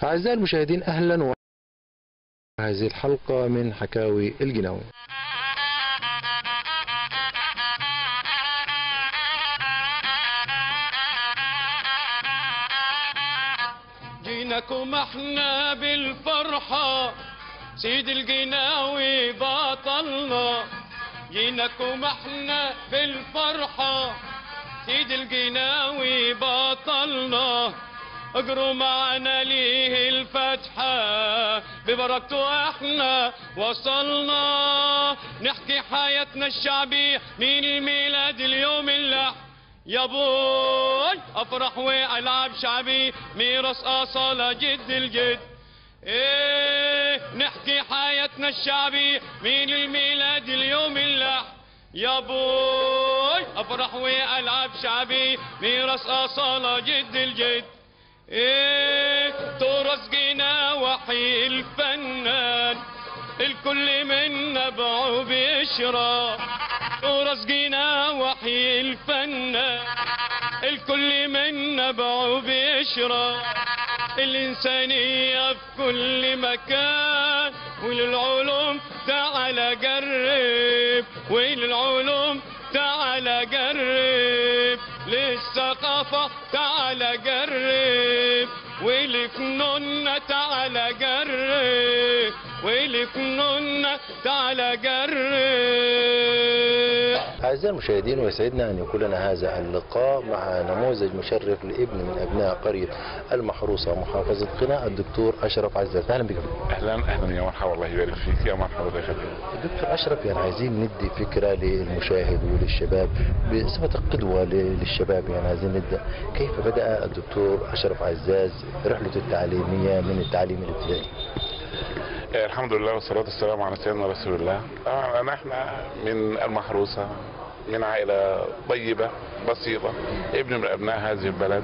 أعزائي المشاهدين أهلا و هذه الحلقة من حكاوي الجناوي جيناكم احنا بالفرحة سيد الجناوي بطلنا جيناكم احنا بالفرحة سيد الجناوي بطلنا اجروا معنا ليه الفتحة ببركته احنا وصلنا نحكي حياتنا الشعبية من الميلاد اليوم اللي يا بوي افرح والعب شعبي ميراث اصالة جد الجد ايه نحكي حياتنا الشعبي من الميلاد اليوم اللح يا بوي افرح والعب شعبي ميراث اصالة جد الجد ايه تراث جينا وحي الفنان الكل من نبعه بيشرب تراث جينا وحي الفنان الكل من نبعه بيشرب الإنسانية في كل مكان وللعلوم تعال جرب وللعلوم تعال جرب للثقافة تعال جرب ولفنوننا تعال جرب ولفنوننا تعال جرب أعزائي المشاهدين ويسعدنا أن يكون لنا هذا اللقاء مع نموذج مشرف لابن من أبناء قرية المحروسة محافظة قنا الدكتور أشرف عزت أهلا بك اهلا اهلا يا مرحبا الله يبارك فيك يا مرحبا يا شباب الدكتور أشرف يعني عايزين ندي فكرة للمشاهد وللشباب بصفة قدوة للشباب يعني عايزين نبدأ كيف بدأ الدكتور أشرف عزاز رحلته التعليمية من التعليم الابتدائي آه، الحمد لله والصلاة والسلام على سيدنا رسول الله طبعا أنا احنا من المحروسة من عائلة طيبة بسيطة ابن من أبناء هذه البلد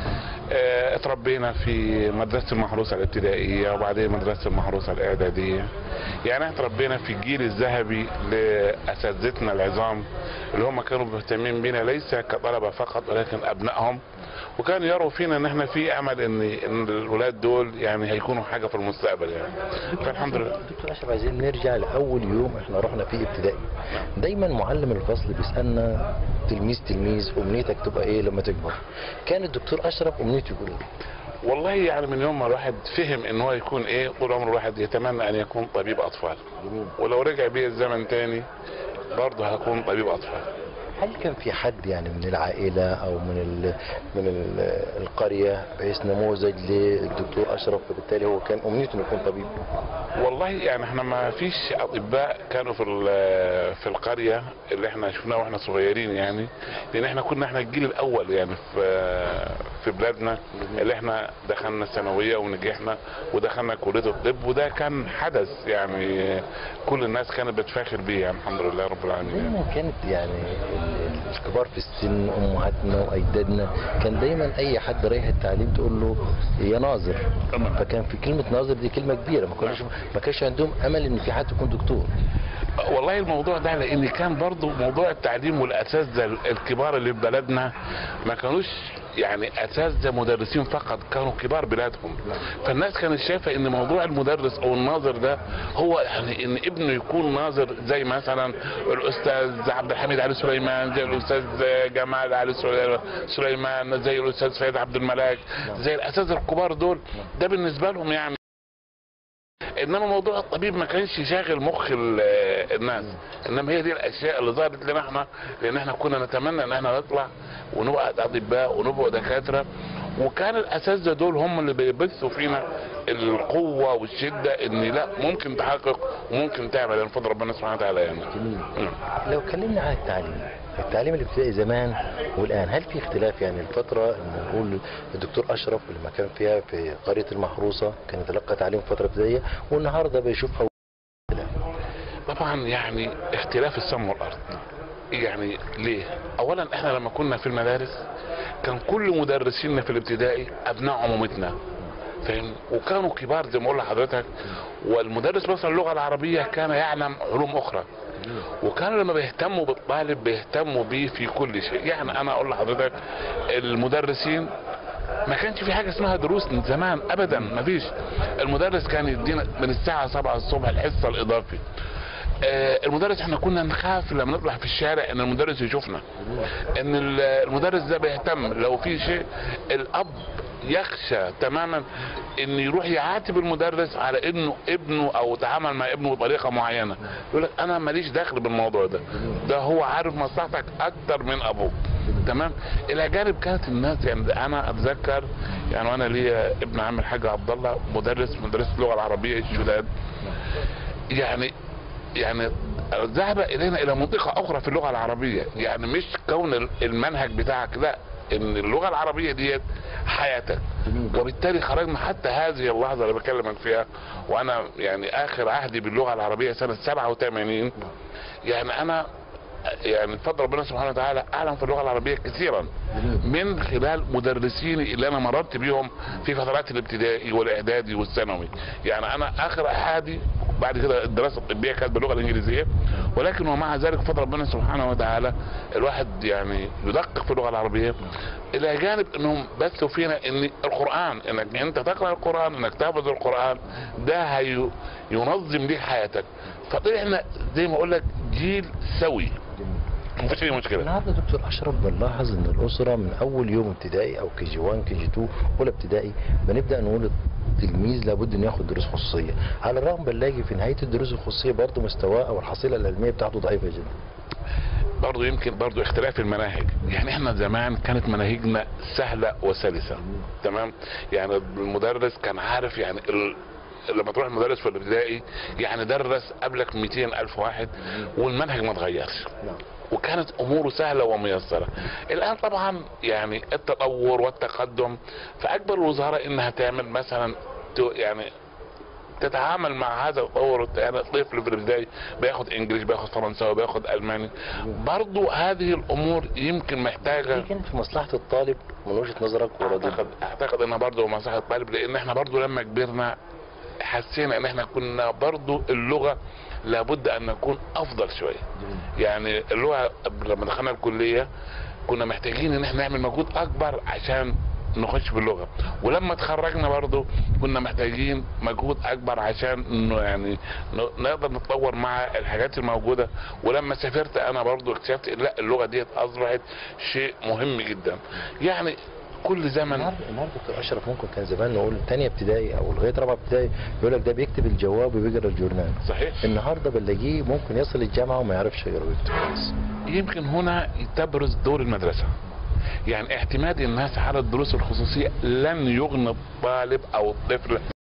آه، اتربينا في مدرسة المحروسة الابتدائية وبعدين مدرسة المحروسة الإعدادية يعني احنا اتربينا في الجيل الذهبي لأساتذتنا العظام اللي هم كانوا مهتمين بنا ليس كطلبة فقط ولكن أبنائهم وكانوا يروا فينا ان احنا في امل ان ان الولاد دول يعني هيكونوا حاجه في المستقبل يعني فالحمد لله دكتور أشرف عايزين نرجع لأول يوم احنا رحنا فيه ابتدائي دايما معلم الفصل بيسألنا تلميذ تلميذ أمنيتك تبقى إيه لما تكبر كان الدكتور أشرف أمنيته يقول إيه والله يعني من يوم ما الواحد فهم ان هو يكون ايه طول عمره الواحد يتمنى ان يكون طبيب اطفال ولو رجع بيه الزمن تاني برضه هكون طبيب اطفال هل كان في حد يعني من العائلة أو من ال من ال القرية بحيث نموذج للدكتور أشرف فبالتالي هو كان أمنيته إنه يكون طبيب والله يعني احنا ما فيش اطباء كانوا في ال- في القريه اللي احنا شفناه واحنا صغيرين يعني لان احنا كنا احنا الجيل الاول يعني في في بلادنا اللي احنا دخلنا الثانويه ونجحنا ودخلنا كليه الطب وده كان حدث يعني كل الناس كانت بتفاخر بيه يعني الحمد لله رب العالمين دايما كانت يعني ال- الكبار في السن أمهاتنا وأجدادنا كان دايما أي حد رايح التعليم تقول له يا ناظر تمام. فكان في كلمة ناظر دي كلمة كبيرة ما كانش ما كانش عندهم أمل إن في حد يكون دكتور والله الموضوع ده لان كان برضو موضوع التعليم والاساتذه الكبار اللي في بلدنا ما كانوش يعني اساتذه مدرسين فقط كانوا كبار بلادهم فالناس كانت شايفه ان موضوع المدرس او الناظر ده هو يعني ان ابنه يكون ناظر زي مثلا الاستاذ عبد الحميد علي سليمان زي الاستاذ جمال علي سلي- سليمان زي الاستاذ سيد عبد الملاك زي الاساتذه الكبار دول ده بالنسبه لهم يعني انما موضوع الطبيب ما كانش شاغل مخ ال- الناس انما هي دي الاشياء اللي ظهرت لنا احنا لان احنا كنا نتمنى ان احنا نطلع ونبقى اطباء ونبقى دكاتره وكان الاساتذه دول هم اللي بيبثوا فينا القوه والشده ان لا ممكن تحقق وممكن تعمل يعني فضل ربنا سبحانه وتعالى يعني جميل مم. لو اتكلمنا عن التعليم التعليم الابتدائي زمان والآن هل في اختلاف يعني الفترة إن نقول الدكتور أشرف لما كان فيها في قرية المحروسة كان يتلقى تعليم فترة ابتدائية والنهاردة بيشوفها طبعا يعني اختلاف السماء والارض يعني ليه اولا احنا لما كنا في المدارس كان كل مدرسينا في الابتدائي ابناء عمومتنا فاهم وكانوا كبار زي ما اقول لحضرتك والمدرس مثلا اللغه العربيه كان يعلم علوم اخرى وكانوا لما بيهتموا بالطالب بيهتموا بيه في كل شيء يعني انا اقول لحضرتك المدرسين ما كانش في حاجه اسمها دروس من زمان ابدا ما فيش المدرس كان يدينا من الساعه 7 الصبح الحصه الاضافي آه، المدرس احنا كنا نخاف لما نطلع في الشارع ان المدرس يشوفنا ان ال- المدرس ده بيهتم لو في شيء الاب يخشى تماما ان يروح يعاتب المدرس على انه ابنه او تعامل مع ابنه بطريقه معينه يقول لك انا ماليش دخل بالموضوع ده ده هو عارف مصلحتك اكتر من ابوك تمام الى جانب كانت الناس يعني انا اتذكر يعني وانا ليا ابن عم الحاج عبد الله مدرس مدرس اللغه العربيه الشداد يعني يعني ذهب الينا الى منطقه اخرى في اللغه العربيه يعني مش كون المنهج بتاعك لا ان اللغه العربيه ديت حياتك وبالتالي خرجنا حتى هذه اللحظه اللي بكلمك فيها وانا يعني اخر عهدي باللغه العربيه سنه 87 يعني انا يعني بفضل ربنا سبحانه وتعالى اعلم في اللغه العربيه كثيرا من خلال مدرسيني اللي انا مررت بيهم في فترات الابتدائي والاعدادي والثانوي يعني انا اخر احادي بعد كده الدراسه الطبيه كانت باللغه الانجليزيه ولكن ومع ذلك بفضل ربنا سبحانه وتعالى الواحد يعني يدقق في اللغه العربيه الى جانب انهم بثوا فينا ان القران انك انت تقرا القران انك تحفظ القران ده هي ينظم ليك حياتك فطلعنا زي ما اقول لك جيل سوي مفيش اي مشكله النهارده دكتور اشرف بنلاحظ ان الاسره من اول يوم ابتدائي او كي جي 1 كي جي 2 اولى ابتدائي بنبدا نقول التلميذ لابد انه ياخد دروس خصوصيه على الرغم بنلاقي في نهايه الدروس الخصوصيه برضه مستواه او الحصيله العلميه بتاعته ضعيفه جدا برضه يمكن برضه اختلاف المناهج يعني احنا زمان كانت مناهجنا سهله وسلسه تمام يعني المدرس كان عارف يعني ال... لما تروح المدرس في الابتدائي يعني درس قبلك 200 الف واحد والمنهج ما اتغيرش نعم وكانت اموره سهله وميسره الان طبعا يعني التطور والتقدم فاكبر الوزاره انها تعمل مثلا تو- يعني تتعامل مع هذا التطور يعني الطفل في الابتدائي بياخد انجليزي بياخد فرنساوي بياخد الماني برضو هذه الامور يمكن محتاجه دي كانت في مصلحه الطالب من وجهه نظرك ولا ضد؟ اعتقد اعتقد انها برضه مصلحه الطالب لان احنا برضه لما كبرنا حسينا ان احنا كنا برضه اللغه لابد ان نكون افضل شويه يعني اللغه لما دخلنا الكليه كنا محتاجين ان احنا نعمل مجهود اكبر عشان نخش في اللغه ولما اتخرجنا برضه كنا محتاجين مجهود اكبر عشان انه يعني ن- نقدر نتطور مع الحاجات الموجوده ولما سافرت انا برضه اكتشفت إن لا اللغه ديت اصبحت شيء مهم جدا يعني كل زمن النهارده النهارده دكتور اشرف ممكن كان زمان نقول ثانيه ابتدائي او لغايه رابعه ابتدائي يقول لك ده بيكتب الجواب وبيقرا الجورنال صحيح النهارده بنلاقيه ممكن يصل الجامعه وما يعرفش يقرا ويكتب كويس يمكن هنا تبرز دور المدرسة يعني اعتماد الناس على الدروس الخصوصية لن يغني الطالب او الطفل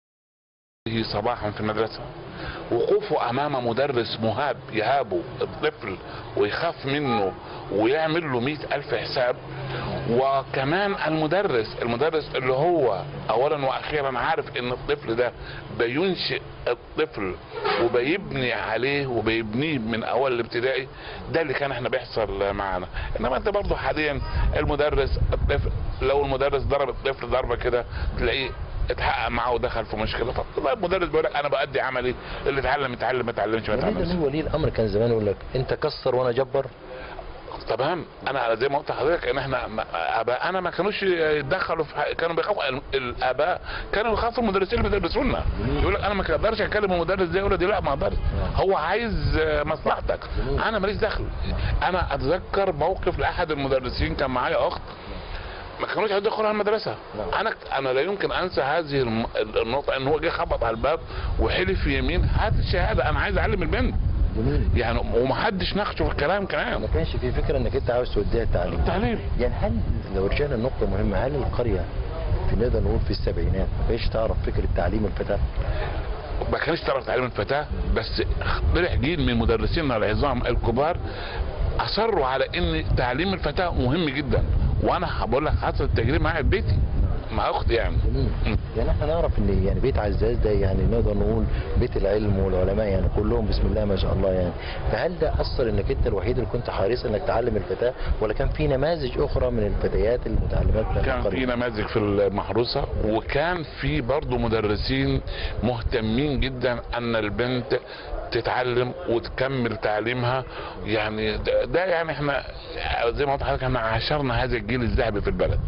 به صباحا في المدرسة وقوفه امام مدرس مهاب يهابه الطفل ويخاف منه ويعمل له مئة الف حساب وكمان المدرس المدرس اللي هو اولا واخيرا عارف ان الطفل ده بينشئ الطفل وبيبني عليه وبيبنيه من اول الابتدائي ده اللي كان احنا بيحصل معانا انما انت برضه حاليا المدرس الطفل لو المدرس ضرب الطفل ضربه كده تلاقيه اتحقق معاه ودخل في مشكله فطبعا المدرس بيقول لك انا بادي عملي اللي اتعلم اتعلم ما اتعلمش ما وليد اتعلمش من ولي الامر كان زمان يقول لك انت كسر وانا جبر تمام انا زي ما قلت لحضرتك ان احنا ما- ابائنا ما كانوش يتدخلوا في حق- كانوا بيخافوا ال- الاباء كانوا يخافوا المدرسين اللي بيدرسوا لنا يقول لك انا ما اقدرش اكلم المدرس ده يقول لي لا ما اقدرش هو عايز آه، مصلحتك انا ماليش دخل انا اتذكر موقف لاحد المدرسين كان معايا اخت ما كانوش عايزين يدخلوا على المدرسه نعم. انا انا لا يمكن انسى هذه الم- النقطه ان هو جه خبط على الباب وحلف يمين هات الشهاده انا عايز اعلم البنت جميل يعني ومحدش ناقشه في الكلام ما كمان كانش في فكره انك انت عاوز توديها التعليم التعليم يعني هل لو رجعنا لنقطه مهمه هل القريه في نقدر نقول في السبعينات ما كانتش تعرف فكره تعليم الفتاه ما كانش تعرف تعليم الفتاة بس طلع جيل من مدرسينا العظام الكبار اصروا على ان تعليم الفتاة مهم جدا وانا بقول لك حصل التجربة معايا في بيتي مع اختي يعني جميل م. يعني احنا نعرف ان يعني بيت عزاز ده يعني نقدر نقول بيت العلم والعلماء يعني كلهم بسم الله ما شاء الله يعني فهل ده اثر انك انت الوحيد اللي كنت حريص انك تعلم الفتاه ولا كان في نماذج اخرى من الفتيات المتعلمات من كان في القرية؟ نماذج في المحروسة وكان في برضه مدرسين مهتمين جدا ان البنت تتعلم وتكمل تعليمها يعني ده, ده يعني احنا زي ما قلت لحضرتك احنا عاشرنا هذا الجيل الذهبي في البلد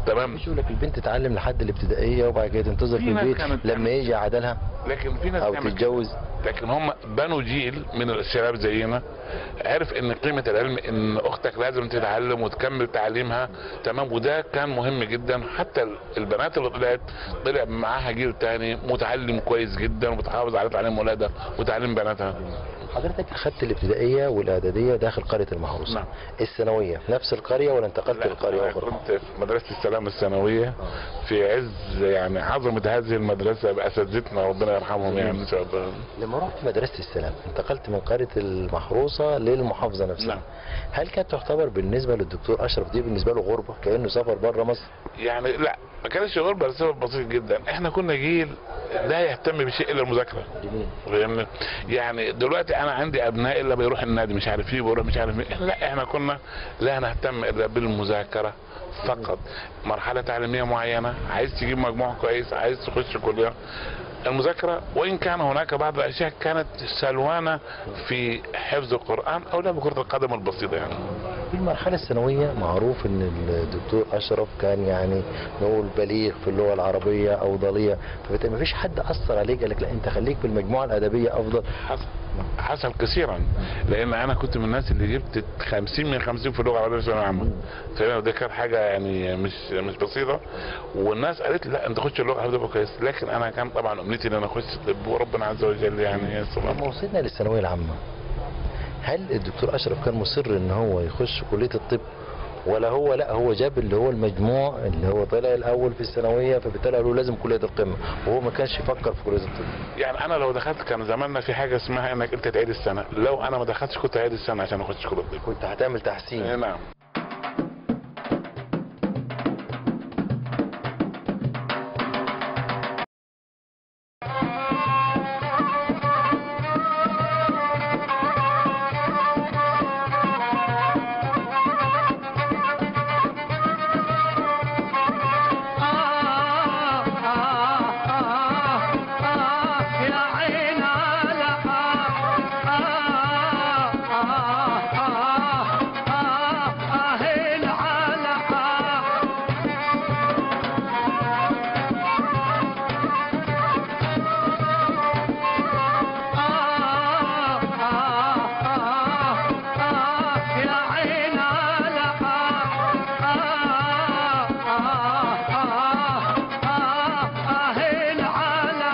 تمام مش يقول لك البنت تتعلم لحد الابتدائيه وبعد كده تنتظر في في ناس البيت كانت لما يجي يعدلها لكن في ناس او تعمل كده. تتجوز لكن هم بنوا جيل من الشباب زينا عرف ان قيمة العلم ان اختك لازم تتعلم وتكمل تعليمها تمام وده كان مهم جدا حتى البنات اللي طلعت طلع معاها جيل تاني متعلم كويس جدا وبتحافظ على تعليم ولادها وتعليم بناتها حضرتك اخدت الابتدائيه والاعداديه داخل قريه المحروسه نعم. الثانويه نفس القريه ولا انتقلت لا، لقريه أنا اخرى كنت في مدرسة السلام الثانوية في عز يعني عظمة هذه المدرسة بأساتذتنا ربنا يرحمهم يعني إن شاء الله لما رحت مدرسه السلام انتقلت من قريه المحروسه للمحافظه نفسها نعم. هل كانت تعتبر بالنسبه للدكتور اشرف دي بالنسبه له غربه كانه سافر بره مصر يعني لا ما كانش غربة لسبب بسيط جدا احنا كنا جيل لا يهتم بشيء الا المذاكرة جميل فاهمني؟ يعني دلوقتي انا عندي ابناء الا بيروح النادي مش عارف ايه بيروح مش عارف ايه لا احنا كنا لا نهتم الا بالمذاكره فقط مرحله تعليميه معينه عايز تجيب مجموع كويس عايز تخش كليه المذاكره وان كان هناك بعض الاشياء كانت سلوانه في حفظ القران او لا بكره القدم البسيطه يعني في المرحله الثانويه معروف ان الدكتور اشرف كان يعني نقول بليغ في اللغه العربيه او ضليع فبالتالي ما فيش حد اثر عليك قال لك لا انت خليك في المجموعه الادبيه افضل حصل حصل كثيرا لان انا كنت من الناس اللي جبت 50 من 50 في اللغه العربيه في الثانويه العامه فاهم ده كانت حاجه يعني مش مش بسيطه والناس قالت لي لا انت خش اللغه هتبقى كويس لكن انا كان طبعا امنيتي ان انا اخش طب وربنا عز وجل يعني يسر لما وصلنا للثانويه العامه هل الدكتور اشرف كان مصر ان هو يخش كليه الطب ولا هو لا هو جاب اللي هو المجموع اللي هو طلع الاول في الثانويه فبالتالي قالوا لازم كليه القمه وهو ما كانش يفكر في كليه الطب يعني انا لو دخلت كان زماننا في حاجه اسمها انك انت تعيد السنه لو انا ما دخلتش كنت هعيد السنه عشان اخش كليه الطب كنت هتعمل إيه تحسين نعم يا عين على عين على يا عين على عين على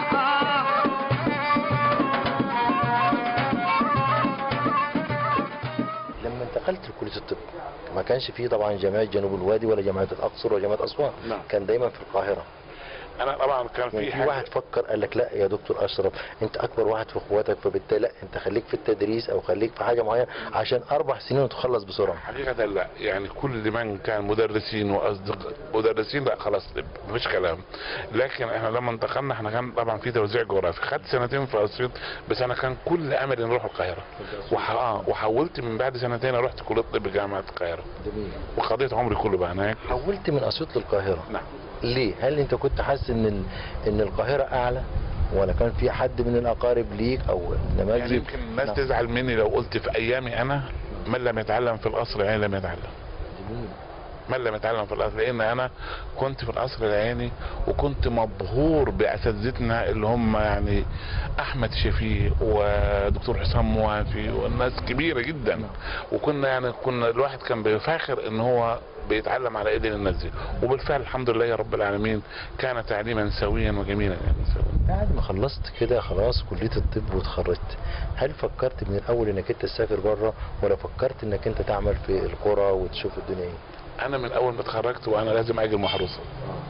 لما انتقلت لكليه الطب ما كانش فيه طبعا جامعه جنوب الوادي ولا جامعه الاقصر ولا جامعه اسوان نعم. كان دايما في القاهره انا طبعا كان يعني في في حاجه واحد فكر قال لك لا يا دكتور اشرف انت اكبر واحد في اخواتك فبالتالي لا انت خليك في التدريس او خليك في حاجه معينه عشان اربع سنين وتخلص بسرعه حقيقة لا يعني كل من كان مدرسين واصدقاء مدرسين لا خلاص طب مفيش كلام لكن احنا لما انتقلنا احنا كان طبعا في توزيع جغرافي خدت سنتين في اسيوط بس انا كان كل املي نروح القاهره وح... آه، وحولت من بعد سنتين رحت كليه طب جامعه القاهره جميل وقضيت عمري كله بقى هناك حولت من اسيوط للقاهره نعم ليه هل انت كنت حاسس ان ال... ان القاهره اعلى ولا كان في حد من الاقارب ليك او نماذج يعني يمكن الناس نعم. تزعل مني لو قلت في ايامي انا من لم يتعلم في القصر العيني لم يتعلم جميل من لم يتعلم في القصر لان انا كنت في القصر العيني وكنت مبهور باساتذتنا اللي هم يعني احمد شفيق ودكتور حسام موافي والناس كبيره جدا وكنا يعني كنا الواحد كان بيفاخر ان هو بيتعلم على ايدين الناس دي وبالفعل الحمد لله يا رب العالمين كان تعليما سويا وجميلا يعني سويا. بعد ما خلصت كده خلاص كليه الطب واتخرجت هل فكرت من الاول انك انت تسافر بره ولا فكرت انك انت تعمل في القرى وتشوف الدنيا ايه انا من اول ما اتخرجت وانا لازم اجي المحروسه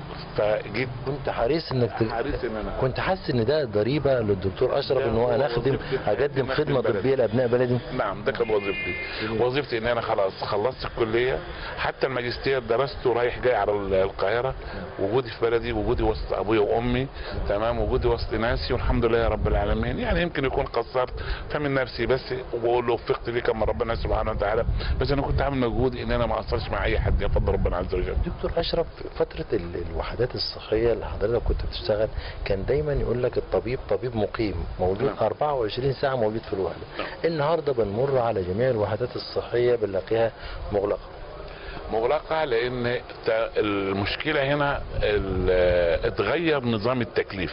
فجيت كنت حريص انك ت... حريص ان انا كنت حاسس ان ده ضريبه للدكتور اشرف ده ان هو هو انا اخدم وظيفتي في اقدم خدمة خدمه البلد. طبيه لابناء بلدي نعم ده كان وظيفتي جميل. وظيفتي ان انا خلاص خلصت الكليه حتى الماجستير درسته رايح جاي على ال- القاهره وجودي في بلدي وجودي وسط ابويا وامي تمام وجودي وسط ناسي والحمد لله يا رب العالمين يعني يمكن يكون قصرت فمن نفسي بس وبقول له وفقت ليك من ربنا سبحانه وتعالى بس انا كنت عامل مجهود ان انا ما اقصرش مع اي حد يفضل ربنا عز وجل دكتور اشرف فتره ال- الوحدات الصحيه اللي حضرتك كنت بتشتغل كان دايما يقول لك الطبيب طبيب مقيم موجود نعم. 24 ساعه موجود في الوحده نعم. النهارده بنمر على جميع الوحدات الصحيه بنلاقيها مغلقه مغلقة لان ت- المشكلة هنا ال- اتغير نظام التكليف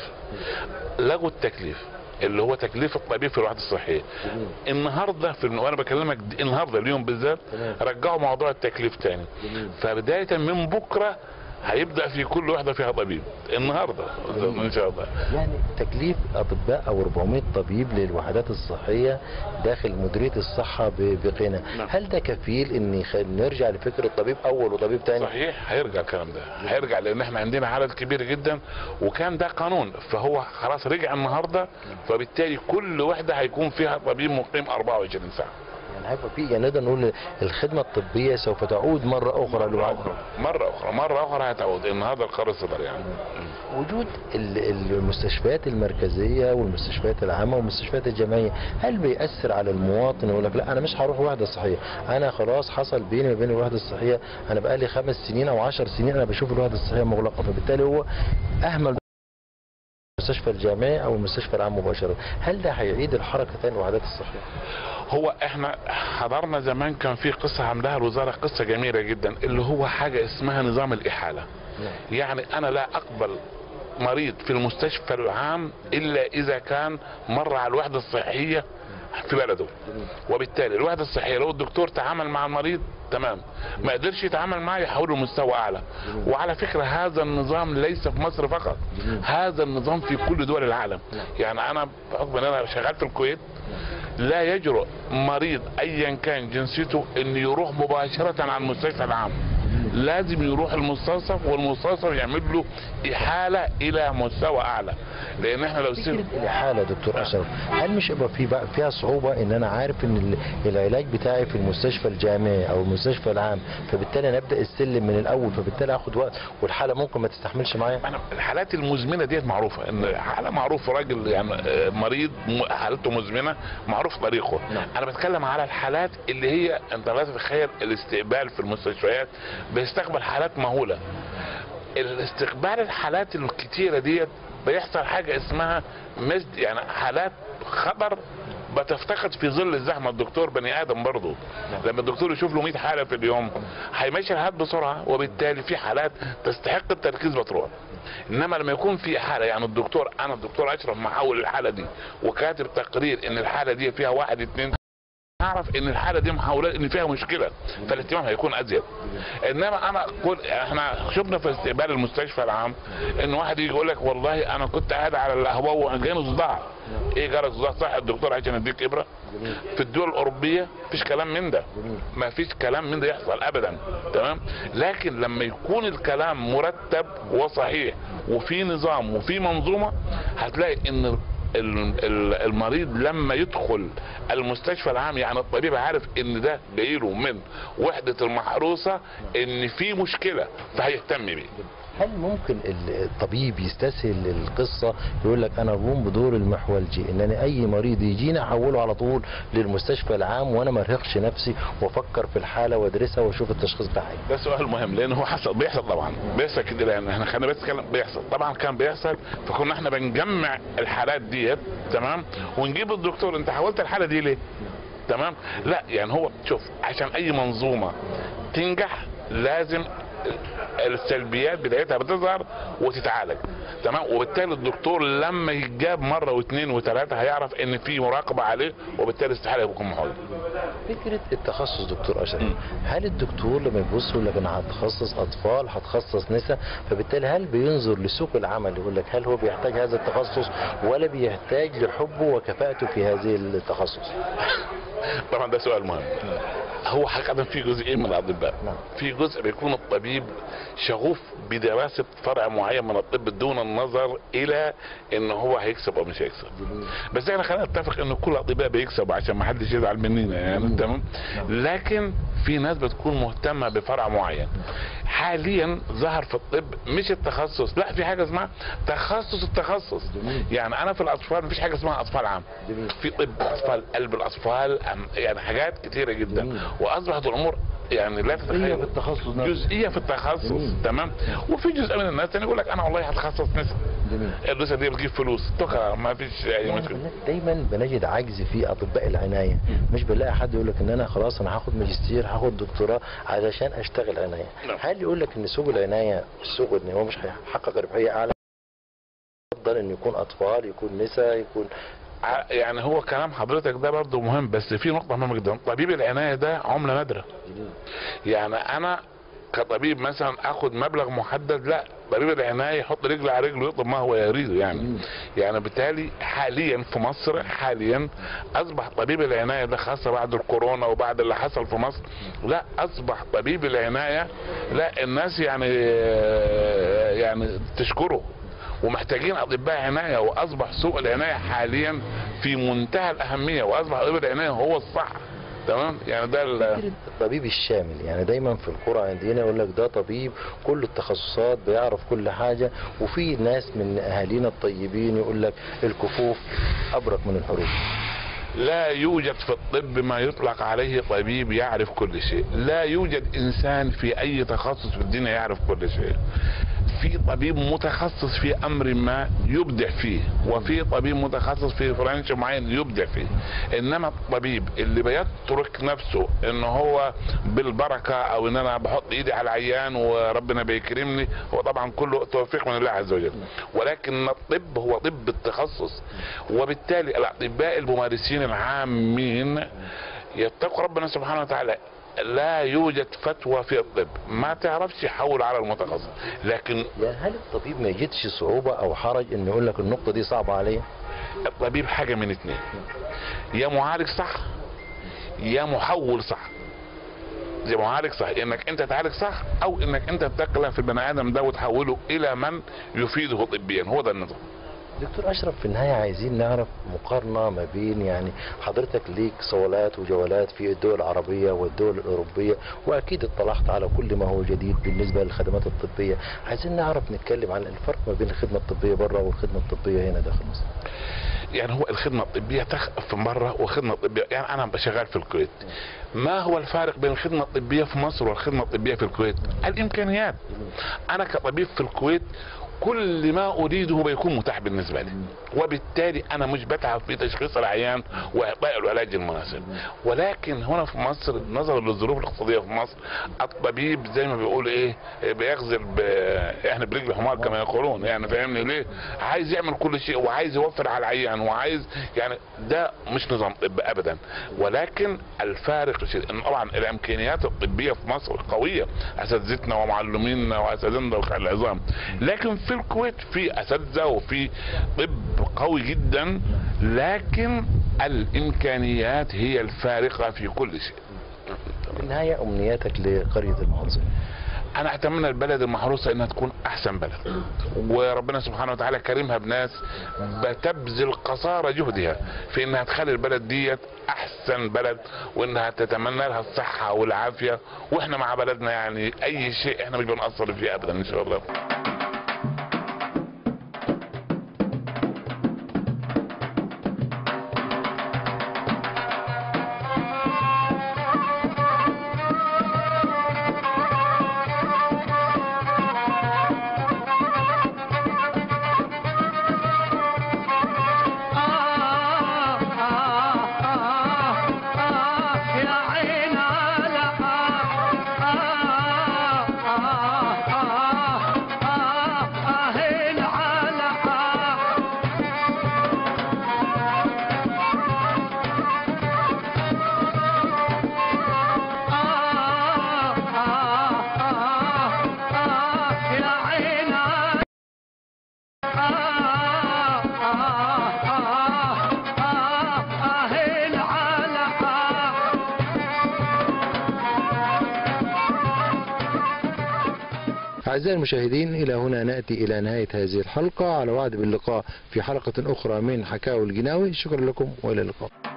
لغوا التكليف اللي هو تكليف الطبيب في الوحدة الصحية جميل. النهاردة في وانا بكلمك د- النهاردة اليوم بالذات تمام. رجعوا موضوع التكليف تاني جميل. فبداية من بكرة هيبدأ في كل وحدة فيها طبيب النهاردة ان شاء الله يعني تكليف اطباء او 400 طبيب للوحدات الصحيه داخل مديريه الصحه ب- بقنا نعم. هل ده كفيل ان يخ- نرجع لفكره طبيب اول وطبيب ثاني صحيح هيرجع الكلام ده هيرجع لان احنا عندنا عدد كبير جدا وكان ده قانون فهو خلاص رجع النهارده فبالتالي كل وحده هيكون فيها طبيب مقيم 24 ساعه يعني هيبقى في يعني نقدر نقول الخدمه الطبيه سوف تعود مره اخرى لوحدها مره اخرى مره اخرى هتعود النهارده القرار صدر يعني وجود ال- المستشفيات المركزيه والمستشفيات العامه والمستشفيات الجامعيه هل بيأثر على المواطن يقول لك لا انا مش هروح وحده صحيه انا خلاص حصل بيني وبين الوحده الصحيه انا بقالي خمس سنين او عشر سنين انا بشوف الوحده الصحيه مغلقه فبالتالي هو اهمل المستشفى الجامعي او المستشفى العام مباشره هل ده هيعيد الحركه تاني الوحدات الصحيه هو احنا حضرنا زمان كان في قصه عاملاها الوزاره قصه جميله جدا اللي هو حاجه اسمها نظام الاحاله يعني انا لا اقبل مريض في المستشفى العام الا اذا كان مر على الوحده الصحيه في بلده وبالتالي الوحده الصحيه لو الدكتور تعامل مع المريض تمام ما قدرش يتعامل معاه يحوله لمستوى اعلى وعلى فكره هذا النظام ليس في مصر فقط هذا النظام في كل دول العالم يعني انا بحكم ان انا شغال في الكويت لا يجرؤ مريض ايا كان جنسيته انه يروح مباشره على المستشفى العام لازم يروح المستوصف والمستوصف يعمل له احاله الى مستوى اعلى لان احنا لو سيب فكره الاحاله دكتور اشرف هل مش يبقى في بقى فيها صعوبه ان انا عارف ان ال- العلاج بتاعي في المستشفى الجامعي او المستشفى العام فبالتالي انا ابدا السلم من الاول فبالتالي اخد وقت والحاله ممكن ما تستحملش معايا أنا الحالات المزمنه ديت معروفه ان حاله معروف راجل يعني آه، مريض م- حالته مزمنه معروف طريقه نعم. انا بتكلم على الحالات اللي هي انت لا تتخيل الاستقبال في المستشفيات بيستقبل حالات مهوله الاستقبال الحالات الكتيره ديت بيحصل حاجه اسمها مزد يعني حالات خطر بتفتقد في ظل الزحمه الدكتور بني ادم برضه لما الدكتور يشوف له 100 حاله في اليوم هيمشي الحالات بسرعه وبالتالي في حالات تستحق التركيز بتروح انما لما يكون في حاله يعني الدكتور انا الدكتور اشرف محول الحاله دي وكاتب تقرير ان الحاله دي فيها واحد اتنين اعرف ان الحاله دي محاولات ان فيها مشكله فالاهتمام هيكون ازيد انما انا كل احنا شفنا في استقبال المستشفى العام ان واحد يجي يقول لك والله انا كنت قاعد على القهوه وجاني صداع ايه جرى صداع صح الدكتور عشان اديك ابره في الدول الاوروبيه مفيش كلام من ده ما فيش كلام من ده يحصل ابدا تمام لكن لما يكون الكلام مرتب وصحيح وفي نظام وفي منظومه هتلاقي ان ال- ال- المريض لما يدخل المستشفى العام يعني الطبيب عارف ان ده جايله من وحدة المحروسة ان في مشكلة فهيهتم بيه هل ممكن ال- الطبيب يستسهل القصه يقول لك انا اقوم بدور المحولجي ان انا اي مريض يجيني احوله على طول للمستشفى العام وانا ما ارهقش نفسي وافكر في الحاله وادرسها واشوف التشخيص بتاعها إيه؟ ده سؤال مهم لان هو حصل بيحصل طبعا بيحصل كده لان احنا خلينا بس نتكلم بيحصل طبعا كان بيحصل فكنا احنا بنجمع الحالات ديت تمام ونجيب الدكتور انت حولت الحاله دي ليه تمام لا يعني هو شوف عشان اي منظومه تنجح لازم السلبيات بتاعتها بتظهر وتتعالج تمام وبالتالي الدكتور لما يتجاب مره واثنين وثلاثه هيعرف ان في مراقبه عليه وبالتالي استحاله يكون محول فكره التخصص دكتور اشرف مم. هل الدكتور لما يبص يقول لك انا هتخصص اطفال هتخصص نساء فبالتالي هل بينظر لسوق العمل يقول لك هل هو بيحتاج هذا التخصص ولا بيحتاج لحبه وكفاءته في هذه التخصص طبعا ده سؤال مهم هو حقيقة في جزئين من الأطباء نعم. في جزء بيكون الطبيب شغوف بدراسة فرع معين من الطب دون النظر إلى إن هو هيكسب أو مش هيكسب بس احنا خلينا نتفق ان كل الاطباء بيكسبوا عشان ما حدش يزعل مننا يعني تمام لكن في ناس بتكون مهتمه بفرع معين حاليا ظهر في الطب مش التخصص لا في حاجه اسمها تخصص التخصص جميل. يعني انا في الاطفال مفيش حاجه اسمها اطفال عام جميل. في طب اطفال قلب الاطفال أم- يعني حاجات كتيره جدا جميل. واصبحت الامور يعني لا جزئية تتخيل في التخصص نفسه جزئيه في التخصص جميل. تمام وفي جزء من الناس تاني يقول لك انا والله هتخصص نساء جميل النساء دي بتجيب فلوس تقرا ما فيش اي مشكله دايما بنجد عجز في اطباء العنايه مش بنلاقي حد يقول لك ان انا خلاص انا هاخد ماجستير هاخد دكتوراه علشان اشتغل عنايه نعم. هل يقول لك ان سوق العنايه السوق ان هو مش هيحقق ربحيه اعلى يفضل ان يكون اطفال يكون نساء يكون ع- يعني هو كلام حضرتك ده برضه مهم بس في نقطه مهمه جدا طبيب العنايه ده عمله نادره يعني انا كطبيب مثلا اخد مبلغ محدد لا طبيب العنايه يحط رجل على رجل ويطلب ما هو يريده يعني مم. يعني بالتالي حاليا في مصر حاليا اصبح طبيب العنايه ده خاصه بعد الكورونا وبعد اللي حصل في مصر لا اصبح طبيب العنايه لا الناس يعني يعني تشكره ومحتاجين اطباء عنايه واصبح سوق العنايه حاليا في منتهى الاهميه واصبح طبيب العنايه هو الصح تمام يعني ده ال- الطبيب الشامل يعني دايما في القرى عندنا يقول لك ده طبيب كل التخصصات بيعرف كل حاجه وفي ناس من اهالينا الطيبين يقول لك الكفوف ابرك من الحروف لا يوجد في الطب ما يطلق عليه طبيب يعرف كل شيء لا يوجد انسان في اي تخصص في الدنيا يعرف كل شيء في طبيب متخصص في امر ما يبدع فيه وفي طبيب متخصص في فرنش معين يبدع فيه انما الطبيب اللي بيترك نفسه ان هو بالبركه او ان انا بحط ايدي على العيان وربنا بيكرمني هو طبعا كله توفيق من الله عز وجل ولكن الطب هو طب التخصص وبالتالي الاطباء الممارسين العامين يتقوا ربنا سبحانه وتعالى لا يوجد فتوى في الطب ما تعرفش حول على المتخصص لكن يعني هل الطبيب ما يجدش صعوبه او حرج انه يقول لك النقطه دي صعبه عليا الطبيب حاجه من اتنين يا معالج صح يا محول صح زي معالج صح انك انت تعالج صح او انك انت تتكلم في البني ادم ده وتحوله الى من يفيده طبيا هو ده النظام دكتور اشرف في النهايه عايزين نعرف مقارنه ما بين يعني حضرتك ليك صولات وجولات في الدول العربيه والدول الاوروبيه واكيد اطلعت على كل ما هو جديد بالنسبه للخدمات الطبيه عايزين نعرف نتكلم عن الفرق ما بين الخدمه الطبيه بره والخدمه الطبيه هنا داخل مصر يعني هو الخدمة الطبية تخ في مرة وخدمة طبية يعني أنا بشغال في الكويت ما هو الفارق بين الخدمة الطبية في مصر والخدمة الطبية في الكويت الإمكانيات أنا كطبيب في الكويت كل ما اريده بيكون متاح بالنسبه لي وبالتالي انا مش بتعب في تشخيص العيان واعطاء العلاج المناسب ولكن هنا في مصر نظرا للظروف الاقتصاديه في مصر الطبيب زي ما بيقول ايه بيغزل ب... احنا برجل حمار كما يقولون يعني فاهمني ليه عايز يعمل كل شيء وعايز يوفر على العيان وعايز يعني ده مش نظام طب ابدا ولكن الفارق الشديد ان طبعا الامكانيات الطبيه في مصر قويه اساتذتنا ومعلمينا واساتذتنا العظام لكن في الكويت في اساتذه وفي طب قوي جدا لكن الامكانيات هي الفارقه في كل شيء في النهايه امنياتك لقريه المحافظه انا اتمنى البلد المحروسه انها تكون احسن بلد وربنا سبحانه وتعالى كرمها بناس بتبذل قصارى جهدها في انها تخلي البلد ديت احسن بلد وانها تتمنى لها الصحه والعافيه واحنا مع بلدنا يعني اي شيء احنا مش بنقصر فيه ابدا ان شاء الله أعزائي المشاهدين إلى هنا نأتي إلى نهاية هذه الحلقة على وعد باللقاء في حلقة أخرى من حكاوي الجناوي شكرا لكم وإلى اللقاء